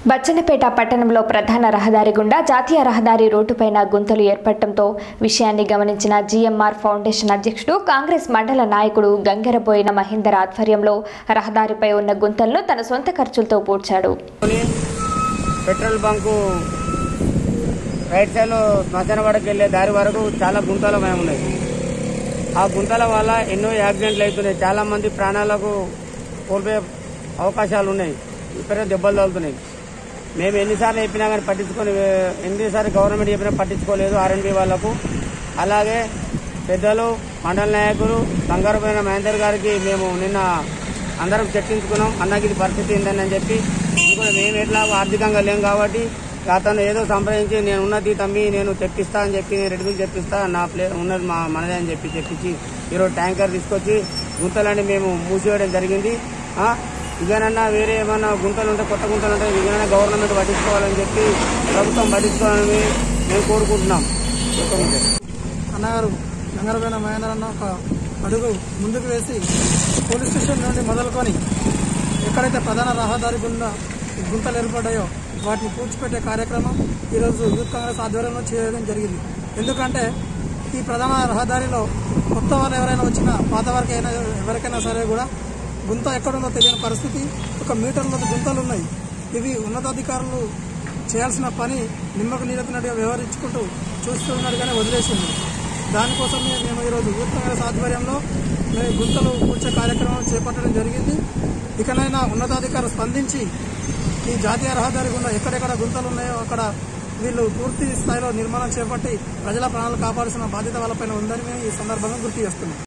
బచ్చన్నపేట పట్టణంలో ప్రధాన రహదారి గుండా జాతీయ రహదారి రోడ్డుపైన గుంతలు ఏర్పడటంతో విషయాన్ని గమనించిన జీఎంఆర్ ఫౌండేషన్ అధ్యక్షుడు కాంగ్రెస్ మండల నాయకుడు గంగెరబోయిన మహేందర్ ఆధ్వర్యంలో రహదారిపై ఉన్న గుంతలను తన సొంత ఖర్చులతో పూడ్చాడు కొని పెట్రోల్ బంకు రైట్ సైడ్లో శ్మశాన వాడకి వెళ్ళే దారి వరకు చాలా గుంతలు మేము ఉన్నాయి ఆ గుంతల వల్ల ఎన్నో యాక్సిడెంట్లు అవుతున్నాయి చాలా మంది ప్రాణాలకు కోల్పోయే అవకాశాలు ఉన్నాయి ఇప్పుడే దెబ్బలు తగులుతున్నాయి మేము ఎన్నిసార్లు చెప్పినా కానీ పట్టించుకొని ఎన్నిసార్లు గవర్నమెంట్ చెప్పినా పట్టించుకోలేదు ఆర్ఎన్బి వాళ్లకు అలాగే పెద్దలు మండల నాయకులు బంగారపోయిన మహేందర్ గారికి మేము నిన్న అందరం చర్చించుకున్నాం అన్నకి ఇది పరిస్థితి ఏందని అని చెప్పి ఇప్పుడు మేము ఎట్లా ఆర్థికంగా లేం కాబట్టి అతను ఏదో సంప్రదించి నేను ఉన్నది తమ్మి నేను తెప్పిస్తా అని చెప్పి నేను రెడ్డికి తెప్పిస్తా నా ప్లే ఉన్నది మా మనదే అని చెప్పి తెప్పించి ఈరోజు ట్యాంకర్ తీసుకొచ్చి గుంతలని మేము మూసివేయడం జరిగింది ఆ, ఇకనన్నా వేరే ఏమన్నా గుంతలు ఉంటే కొత్త గుంతలు ఉంటే ఇకనన్నా గవర్నమెంట్ పట్టించుకోవాలని చెప్పి ప్రభుత్వం పట్టించుకోవాలని మేము కోరుకుంటున్నాం చెప్పండి. అన్నగారు గంగరపైన మహేందర్ అన్న ఒక అడుగు ముందుకు వేసి పోలీస్ స్టేషన్ నుండి మొదలుకొని ఎక్కడైతే ప్రధాన రహదారి గుండా గుంతలు ఏర్పడ్డాయో వాటిని పూడ్చిపెట్టే కార్యక్రమం ఈరోజు యూత్ కాంగ్రెస్ ఆధ్వర్యంలో చేయడం జరిగింది ఎందుకంటే ఈ ప్రధాన రహదారిలో కొత్త వాళ్ళు ఎవరైనా వచ్చినా పాత వారికి అయినా ఎవరికైనా సరే కూడా గుంత ఎక్కడుందో తెలియని పరిస్థితి ఒక మీటర్ల గుంతలు ఉన్నాయి ఇవి ఉన్నతాధికారులు చేయాల్సిన పని నిమ్మకు నీరెత్తినట్టుగా వ్యవహరించుకుంటూ చూస్తున్నట్టుగానే వదిలేసింది దానికోసమే మేము ఈరోజు యూత్ కాంగ్రెస్ ఆధ్వర్యంలో మేము గుంతలు కూర్చే కార్యక్రమం చేపట్టడం జరిగింది ఇకనైనా ఉన్నతాధికారులు స్పందించి ఈ జాతీయ రహదారి గుండా ఎక్కడెక్కడ గుంతలు ఉన్నాయో అక్కడ వీళ్ళు పూర్తి స్థాయిలో నిర్మాణం చేపట్టి ప్రజల ప్రాణాలు కాపాడాల్సిన బాధ్యత వాళ్ళపైన ఉందని మేము ఈ సందర్భంగా గుర్తు చేస్తున్నాం